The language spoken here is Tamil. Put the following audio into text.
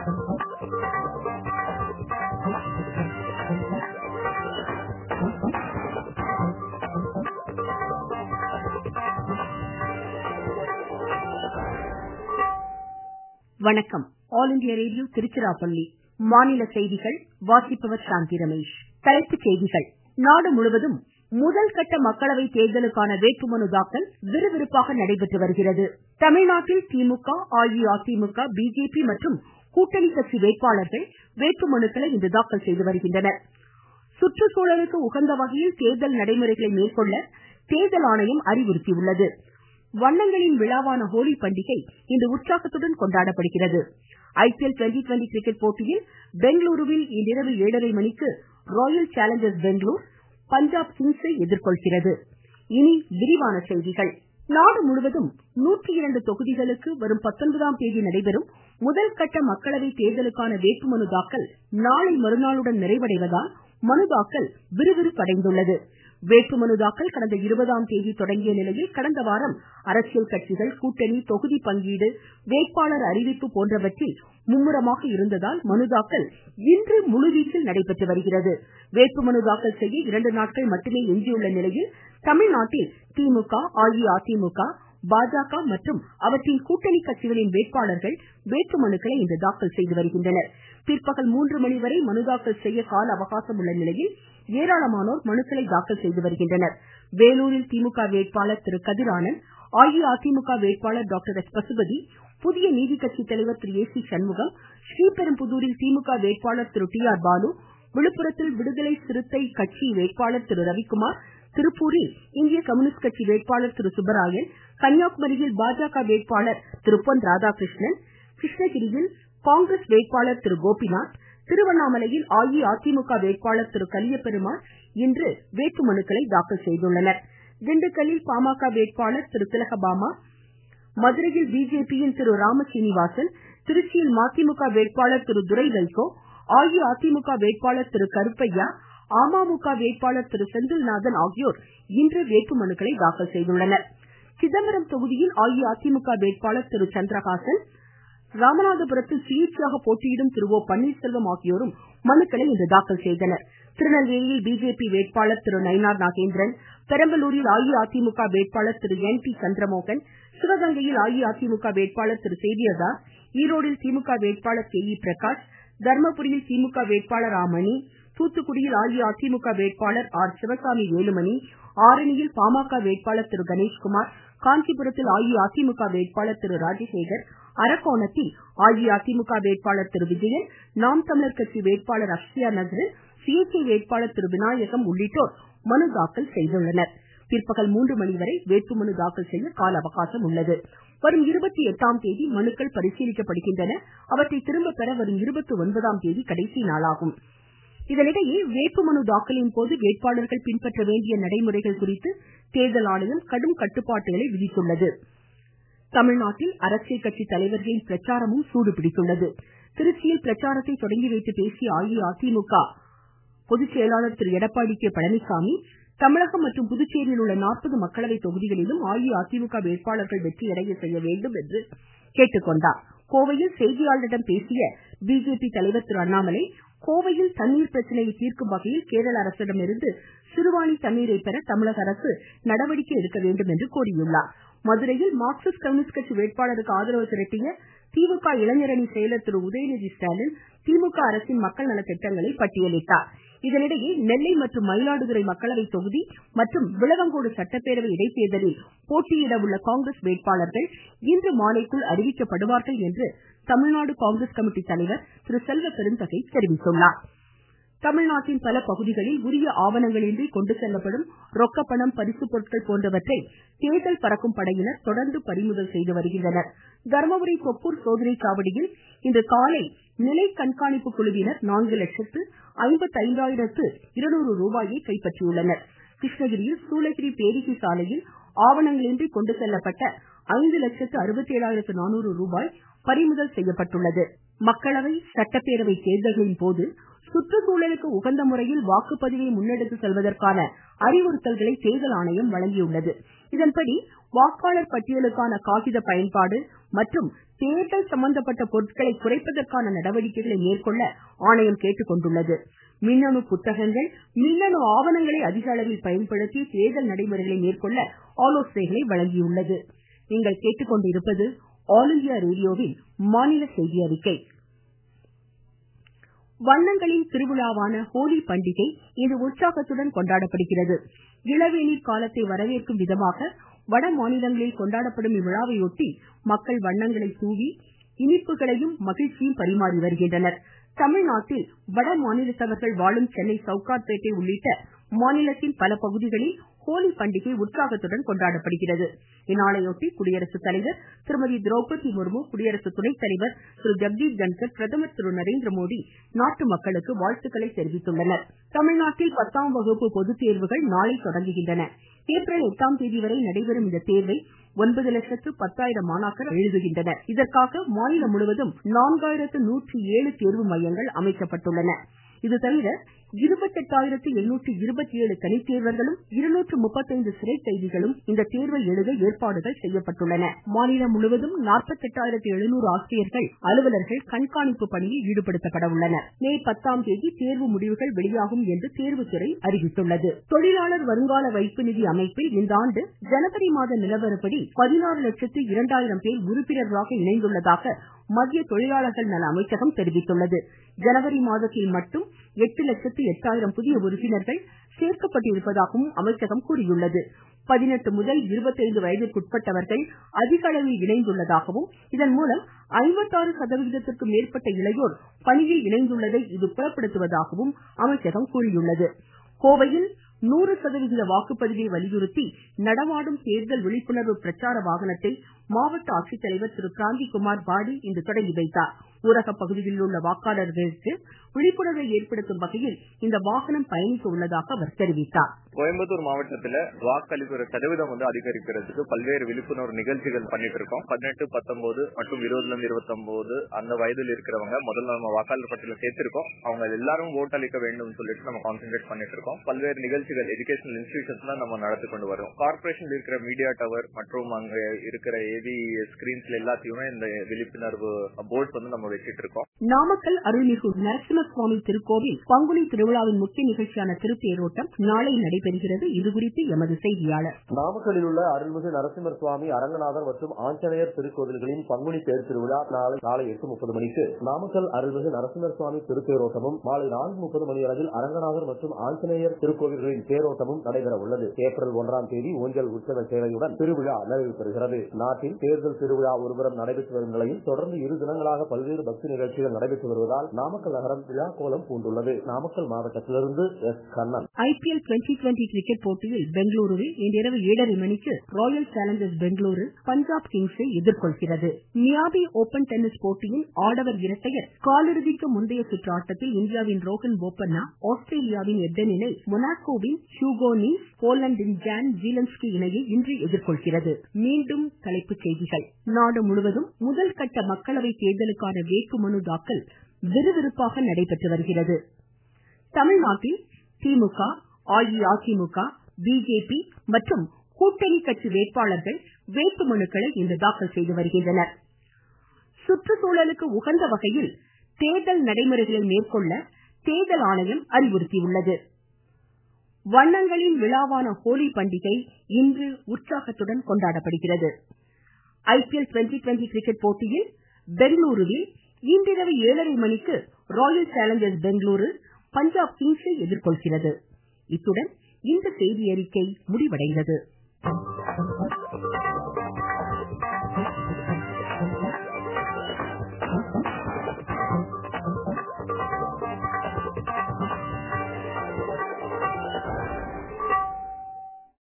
வணக்கம் ஆல் இண்டியா ரேடியோ திருச்சிராப்பள்ளி மாநில செய்திகள் வாசிப்பவர் சாந்தி ரமேஷ் தலைப்புச் செய்திகள் நாடு முழுவதும் முதல் கட்ட மக்களவை தேர்தலுக்கான வேட்புமனு தாக்கல் விறுவிறுப்பாக நடைபெற்று வருகிறது தமிழ்நாட்டில் திமுக அஇஅதிமுக பிஜேபி மற்றும் கூட்டணி கட்சி வேட்பாளர்கள் வேட்புமனுக்களை இன்று தாக்கல் செய்து வருகின்றனர் சுற்றுச்சூழலுக்கு உகந்த வகையில் தேர்தல் நடைமுறைகளை மேற்கொள்ள தேர்தல் ஆணையம் அறிவுறுத்தியுள்ளது வண்ணங்களின் விழாவான ஹோலி பண்டிகை இன்று உற்சாகத்துடன் கொண்டாடப்படுகிறது ஐபிஎல் டுவெண்டி டுவெண்டி கிரிக்கெட் போட்டியில் பெங்களூருவில் இன்றிரவு ஏழரை மணிக்கு ராயல் சேலஞ்சர்ஸ் பெங்களூர் பஞ்சாப் கிங்ஸை எதிர்கொள்கிறது இனி விரிவான செய்திகள் நாடு முழுவதும் நூற்றி இரண்டு தொகுதிகளுக்கு வரும் பத்தொன்பதாம் தேதி நடைபெறும் முதல் கட்ட மக்களவை தேர்தலுக்கான வேட்புமனு தாக்கல் நாளை மறுநாளுடன் நிறைவடைவதால் மனு தாக்கல் விறுவிறுப்படைந்துள்ளது வேட்புமனு தாக்கல் கடந்த இருபதாம் தேதி தொடங்கிய நிலையில் கடந்த வாரம் அரசியல் கட்சிகள் கூட்டணி தொகுதி பங்கீடு வேட்பாளர் அறிவிப்பு போன்றவற்றில் மும்முரமாக இருந்ததால் மனு தாக்கல் இன்று முழுவீச்சில் நடைபெற்று வருகிறது வேட்புமனு தாக்கல் செய்ய இரண்டு நாட்கள் மட்டுமே எஞ்சியுள்ள நிலையில் தமிழ்நாட்டில் திமுக அஇஅதிமுக பாஜக மற்றும் அவற்றின் கூட்டணி கட்சிகளின் வேட்பாளர்கள் வேட்புமனுக்களை இன்று தாக்கல் செய்து வருகின்றனர் பிற்பகல் மூன்று மணி வரை மனு தாக்கல் செய்ய கால அவகாசம் உள்ள நிலையில் ஏராளமானோர் மனுக்களை தாக்கல் செய்து வருகின்றனர் வேலூரில் திமுக வேட்பாளர் திரு கதிர் ஆனந்த் அஇஅதிமுக வேட்பாளர் டாக்டர் எஸ் பசுபதி புதிய நீதி கட்சி தலைவர் திரு ஏ சி சண்முகம் ஸ்ரீபெரும்புதூரில் திமுக வேட்பாளர் திரு டி ஆர் பாலு விழுப்புரத்தில் விடுதலை சிறுத்தை கட்சி வேட்பாளர் திரு ரவிக்குமார் திருப்பூரில் இந்திய கம்யூனிஸ்ட் கட்சி வேட்பாளர் திரு சுப்பராயன் கன்னியாகுமரியில் பாஜக வேட்பாளர் திரு பொன் ராதாகிருஷ்ணன் கிருஷ்ணகிரியில் காங்கிரஸ் வேட்பாளர் திரு கோபிநாத் திருவண்ணாமலையில் அஇஅதிமுக வேட்பாளர் திரு கலியபெருமாள் இன்று வேட்புமனுக்களை தாக்கல் செய்துள்ளனர் திண்டுக்கல்லில் பாமக வேட்பாளர் திரு திலகபாமா மதுரையில் பிஜேபியின் திரு ராமசீனிவாசன் திருச்சியில் மதிமுக வேட்பாளர் திரு துரை வைகோ அஇஅதிமுக வேட்பாளர் திரு கருப்பையா அமமுக வேட்பாளர் திரு செந்தில்நாதன் ஆகியோர் இன்று வேட்புமனுக்களை தாக்கல் செய்துள்ளனர் சிதம்பரம் தொகுதியில் அஇஅதிமுக வேட்பாளர் திரு சந்திரகாசன் ராமநாதபுரத்தில் சுயேட்சையாக போட்டியிடும் திரு ஓ பன்னீர்செல்வம் ஆகியோரும் மனுக்களை இன்று தாக்கல் செய்தனர் திருநெல்வேலியில் பிஜேபி வேட்பாளர் திரு நயினார் நாகேந்திரன் பெரம்பலூரில் அஇஅதிமுக வேட்பாளர் திரு என் டி சந்திரமோகன் சிவகங்கையில் அஇஅதிமுக வேட்பாளர் திரு சேவியர்தாஸ் ஈரோடில் திமுக வேட்பாளர் கே இ பிரகாஷ் தர்மபுரியில் திமுக வேட்பாளர் ஆ மணி தூத்துக்குடியில் அஇஅதிமுக வேட்பாளர் ஆர் சிவசாமி வேலுமணி ஆரணியில் பாமக வேட்பாளர் திரு கணேஷ்குமார் காஞ்சிபுரத்தில் அஇஅதிமுக வேட்பாளர் திரு ராஜசேகர் அரக்கோணத்தில் அஇஅதிமுக வேட்பாளர் திரு விஜயன் நாம் தமிழர் கட்சி வேட்பாளர் அக்ஷயா நசரன் சுயேட்சை வேட்பாளர் திரு விநாயகம் உள்ளிட்டோர் மனு தாக்கல் செய்துள்ளனர் பிற்பகல் மூன்று மணி வரை வேட்புமனு தாக்கல் செய்ய கால அவகாசம் உள்ளது வரும் இருபத்தி எட்டாம் தேதி மனுக்கள் பரிசீலிக்கப்படுகின்றன அவற்றை திரும்ப பெற வரும் இருபத்தி ஒன்பதாம் தேதி கடைசி நாளாகும் இதனிடையே வேட்புமனு தாக்கலின் போது வேட்பாளர்கள் பின்பற்ற வேண்டிய நடைமுறைகள் குறித்து தேர்தல் ஆணையம் கடும் கட்டுப்பாட்டுகளை விதித்துள்ளது தமிழ்நாட்டில் அரசியல் கட்சி தலைவர்களின் பிரச்சாரமும் சூடுபிடித்துள்ளது திருச்சியில் பிரச்சாரத்தை தொடங்கி வைத்து பேசிய அஇஅதிமுக பொதுச் செயலாளர் திரு எடப்பாடி கே பழனிசாமி தமிழகம் மற்றும் புதுச்சேரியில் உள்ள நாற்பது மக்களவை தொகுதிகளிலும் அஇஅதிமுக வேட்பாளர்கள் வெற்றியடைய செய்ய வேண்டும் என்று கேட்டுக்கொண்டார் கோவையில் செய்தியாளர்களிடம் பேசிய பிஜேபி தலைவர் திரு அண்ணாமலை கோவையில் தண்ணீர் பிரச்சனையை தீர்க்கும் வகையில் கேரள அரசிடமிருந்து சிறுவாணி தண்ணீரை பெற தமிழக அரசு நடவடிக்கை எடுக்க வேண்டும் என்று கோரியுள்ளார் மதுரையில் மார்க்சிஸ்ட் கம்யூனிஸ்ட் கட்சி வேட்பாளருக்கு ஆதரவு திரட்டிய திமுக இளைஞரணி செயலர் திரு உதயநிதி ஸ்டாலின் திமுக அரசின் மக்கள் நல திட்டங்களை பட்டியலிட்டார் இதனிடையே நெல்லை மற்றும் மயிலாடுதுறை மக்களவை தொகுதி மற்றும் விளவங்கோடு சட்டப்பேரவை இடைத்தேர்தலில் போட்டியிட உள்ள காங்கிரஸ் வேட்பாளர்கள் இன்று மாலைக்குள் அறிவிக்கப்படுவார்கள் என்று தமிழ்நாடு காங்கிரஸ் கமிட்டி தலைவர் திரு செல்வ பெருந்தகை தெரிவித்துள்ளார் தமிழ்நாட்டின் பல பகுதிகளில் உரிய ஆவணங்களின்றி கொண்டு செல்லப்படும் ரொக்கப்பணம் பரிசு பொருட்கள் போன்றவற்றை தேர்தல் பறக்கும் படையினர் தொடர்ந்து பறிமுதல் செய்து வருகின்றனர் தர்மபுரி தொப்பூர் சோதனை சாவடியில் இன்று காலை நிலை கண்காணிப்பு குழுவினர் நான்கு லட்சத்து ஐம்பத்தைந்தாயிரத்து இருநூறு ரூபாயை கைப்பற்றியுள்ளனர் கிருஷ்ணகிரியில் சூளகிரி பேரிகி சாலையில் ஆவணங்களின்றி கொண்டு செல்லப்பட்ட ஐந்து லட்சத்து அறுபத்தேழாயிரத்து நானூறு ரூபாய் பறிமுதல் செய்யப்பட்டுள்ளது மக்களவை சட்டப்பேரவை தேர்தல்களின் போது சுற்றுச்சூழலுக்கு உகந்த முறையில் வாக்குப்பதிவை முன்னெடுத்து செல்வதற்கான அறிவுறுத்தல்களை தேர்தல் ஆணையம் வழங்கியுள்ளது இதன்படி வாக்காளர் பட்டியலுக்கான காகித பயன்பாடு மற்றும் தேர்தல் சம்பந்தப்பட்ட பொருட்களை குறைப்பதற்கான நடவடிக்கைகளை மேற்கொள்ள ஆணையம் கேட்டுக்கொண்டுள்ளது மின்னணு புத்தகங்கள் மின்னணு ஆவணங்களை அதிக அளவில் பயன்படுத்தி தேர்தல் நடைமுறைகளை மேற்கொள்ள ஆலோசனைகளை வழங்கியுள்ளது நீங்கள் கேட்டுக்கொண்டிருப்பது ஆல் இண்டியா ரேடியோவின் மாநில செய்தி அறிக்கை வண்ணங்களின் திருவிழாவான ஹோலி பண்டிகை இன்று உற்சாகத்துடன் கொண்டாடப்படுகிறது இளவேநீர் காலத்தை வரவேற்கும் விதமாக வட மாநிலங்களில் கொண்டாடப்படும் இவ்விழாவையொட்டி மக்கள் வண்ணங்களை தூவி இனிப்புகளையும் மகிழ்ச்சியும் பரிமாறி வருகின்றனர் தமிழ்நாட்டில் வட மாநிலத்தவர்கள் வாழும் சென்னை சவுகார்பேட்டை உள்ளிட்ட மாநிலத்தின் பல பகுதிகளில் ஹோலி பண்டிகை உற்சாகத்துடன் கொண்டாடப்படுகிறது இந்நாளையொட்டி குடியரசுத் தலைவர் திருமதி திரௌபதி முர்மு குடியரசு துணைத் தலைவர் திரு ஜெகதீப் தன்கர் பிரதமர் திரு நரேந்திரமோடி நாட்டு மக்களுக்கு வாழ்த்துக்களை தெரிவித்துள்ளனர் தமிழ்நாட்டில் பத்தாம் வகுப்பு பொதுத் தேர்வுகள் நாளை தொடங்குகின்றன ஏப்ரல் எட்டாம் தேதி வரை நடைபெறும் இந்த தேர்வை ஒன்பது லட்சத்து பத்தாயிரம் மாணாக்கர் எழுதுகின்றனர் இதற்காக மாநிலம் முழுவதும் நான்காயிரத்து நூற்றி ஏழு தேர்வு மையங்கள் அமைக்கப்பட்டுள்ளன இதுதவிர இருபத்தெட்டாயிரத்து எண்ணூற்று இருபத்தி ஏழு தனித்தேர்வர்களும் இருநூற்று முப்பத்தைந்து சிறை கைதிகளும் இந்த தேர்வை எழுத ஏற்பாடுகள் செய்யப்பட்டுள்ளன மாநிலம் முழுவதும் நாற்பத்தெட்டாயிரத்து எழுநூறு ஆசிரியர்கள் அலுவலர்கள் கண்காணிப்பு பணியில் ஈடுபடுத்தப்பட உள்ளனர் மே பத்தாம் தேதி தேர்வு முடிவுகள் வெளியாகும் என்று தேர்வுத்துறை அறிவித்துள்ளது தொழிலாளர் வருங்கால வைப்பு நிதி அமைப்பில் இந்த ஆண்டு ஜனவரி மாத நிலவரப்படி பதினாறு லட்சத்து இரண்டாயிரம் பேர் உறுப்பினர்களாக இணைந்துள்ளதாக மத்திய தொழிலாளர்கள் நல அமைச்சகம் தெரிவித்துள்ளது ஜனவரி மாதத்தில் மட்டும் எட்டு லட்சத்து எட்டாயிரம் புதிய உறுப்பினர்கள் சேர்க்கப்பட்டிருப்பதாகவும் அமைச்சகம் கூறியுள்ளது பதினெட்டு முதல் இருபத்தைந்து வயதிற்குட்பட்டவர்கள் அதிக அளவில் இணைந்துள்ளதாகவும் இதன் மூலம் ஐம்பத்தாறு சதவிகிதத்திற்கு மேற்பட்ட இளையோர் பணியில் இணைந்துள்ளதை இது புலப்படுத்துவதாகவும் அமைச்சகம் கூறியுள்ளது கோவையில் நூறு சதவிகித வாக்குப்பதிவை வலியுறுத்தி நடமாடும் தேர்தல் விழிப்புணர்வு பிரச்சார வாகனத்தை மாவட்ட ஆட்சித்தலைவர் திரு கிராந்திகுமார் பாடி இன்று தொடங்கி வைத்தார் ஊரக பகுதிகளில் உள்ள வாக்காளர்களுக்கு விழிப்புணர்வை ஏற்படுத்தும் வகையில் இந்த வாகனம் பயணிக்க உள்ளதாக அவர் தெரிவித்தார் கோயம்புத்தூர் மாவட்டத்துல வாக்களிக்கிற சதவீதம் வந்து அதிகரிக்கிறதுக்கு பல்வேறு விழிப்புணர்வு நிகழ்ச்சிகள் பண்ணிட்டு இருக்கோம் பதினெட்டு பத்தொன்பது மற்றும் இருபதுல இருந்து இருபத்தி ஒன்பது அந்த வயதில் இருக்கிறவங்க முதல்ல நம்ம வாக்காளர் பட்டியல சேர்த்திருக்கோம் அவங்க எல்லாரும் ஓட்டளிக்க வேண்டும் சொல்லிட்டு நம்ம கான்சென்ட்ரேட் பண்ணிட்டு இருக்கோம் பல்வேறு நிகழ்ச்சிகள் எஜுகேஷனல் இன்ஸ்டிடியூஷன்ஸ்ல நம்ம நடத்தி கொண்டு வரோம் கார்பரேஷன்ல இருக்கிற மீடியா டவர் மற்றும் அங்க இருக்கிற ஏவி ஸ்கிரீன்ஸ்ல எல்லாத்தையுமே இந்த விழிப்புணர்வு போர்ட்ஸ் வந்து நம்ம வச்சிட்டு இருக்கோம் நாமக்கல் அருள்மிகு நரசிம்ம சுவாமி திருக்கோவில் பங்குனி திருவிழாவின் முக்கிய நிகழ்ச்சியான திருத்தேரோட்டம் நாளை நடைபெறுகிறது இதுகுறித்து எமது செய்தியாளர் நாமக்கல்லில் உள்ள அருள்மிகு நரசிம்மர் சுவாமி அரங்கநாதர் மற்றும் ஆஞ்சநேயர் திருக்கோவில்களின் பங்குனி தேர் திருவிழா நாளை காலை எட்டு முப்பது மணிக்கு நாமக்கல் அருள்மிகு நரசிம்மர் சுவாமி திருத்தேரோட்டமும் மாலை நான்கு முப்பது மணி அளவில் அரங்கநாதர் மற்றும் ஆஞ்சநேயர் திருக்கோவில்களின் தேரோட்டமும் நடைபெற உள்ளது ஏப்ரல் ஒன்றாம் தேதி ஊஞ்சல் உற்சவ சேவையுடன் திருவிழா நிறைவு பெறுகிறது நாட்டில் தேர்தல் திருவிழா ஒருபுறம் நடைபெற்று வரும் நிலையில் தொடர்ந்து இரு தினங்களாக பல்வேறு பக்தி நிகழ்ச்சிகள் நடைபெற்று வருவதால் நாமக்கல் நகரம் விழா கோலம் பூண்டுள்ளது நாமக்கல் மாவட்டத்திலிருந்து S Kannan IPL twenty twenty cricket போட்டியில் பெங்களூருவில் இன்றிரவு ஏழரை மணிக்கு ராயல் சேலஞ்சர்ஸ் பெங்களூரு பஞ்சாப் கிங்ஸை எதிர்கொள்கிறது மியாபி ஓபன் டென்னிஸ் போட்டியின் ஆடவர் இரட்டையர் காலிறுதிக்கு முந்தைய சுற்று ஆட்டத்தில் இந்தியாவின் ரோஹன் போபண்ணா ஆஸ்திரேலியாவின் எட்டன் இணை மொனாக்கோவின் ஹியூகோ நீஸ் போலந்தின் ஜான் ஜீலன்ஸ்கி இணையை இன்று எதிர்கொள்கிறது மீண்டும் தலைப்புச் செய்திகள் நாடு முழுவதும் முதல் கட்ட மக்களவை தேர்தலுக்கான வேட்புமனு தாக்கல் விறுவிறுப்பாக நடைபெற்று வருகிறது தமிழ்நாட்டில் திமுக அஇஅதிமுக பிஜேபி மற்றும் கூட்டணி கட்சி வேட்பாளர்கள் வேட்புமனுக்களை இன்று தாக்கல் செய்து வருகின்றனர் சுற்றுச்சூழலுக்கு உகந்த வகையில் தேர்தல் நடைமுறைகளை மேற்கொள்ள தேர்தல் ஆணையம் அறிவுறுத்தியுள்ளது வண்ணங்களின் விழாவான ஹோலி பண்டிகை இன்று உற்சாகத்துடன் கொண்டாடப்படுகிறது ஐபிஎல் டுவெண்டி டுவெண்டி கிரிக்கெட் போட்டியில் பெங்களூருவில் இன்றிரவு ஏழரை மணிக்கு ராயல் சேலஞ்சர்ஸ் பெங்களூரு பஞ்சாப் கிங்ஸை எதிர்கொள்கிறது இத்துடன் இந்த செய்தியறிக்கை முடிவடைந்தது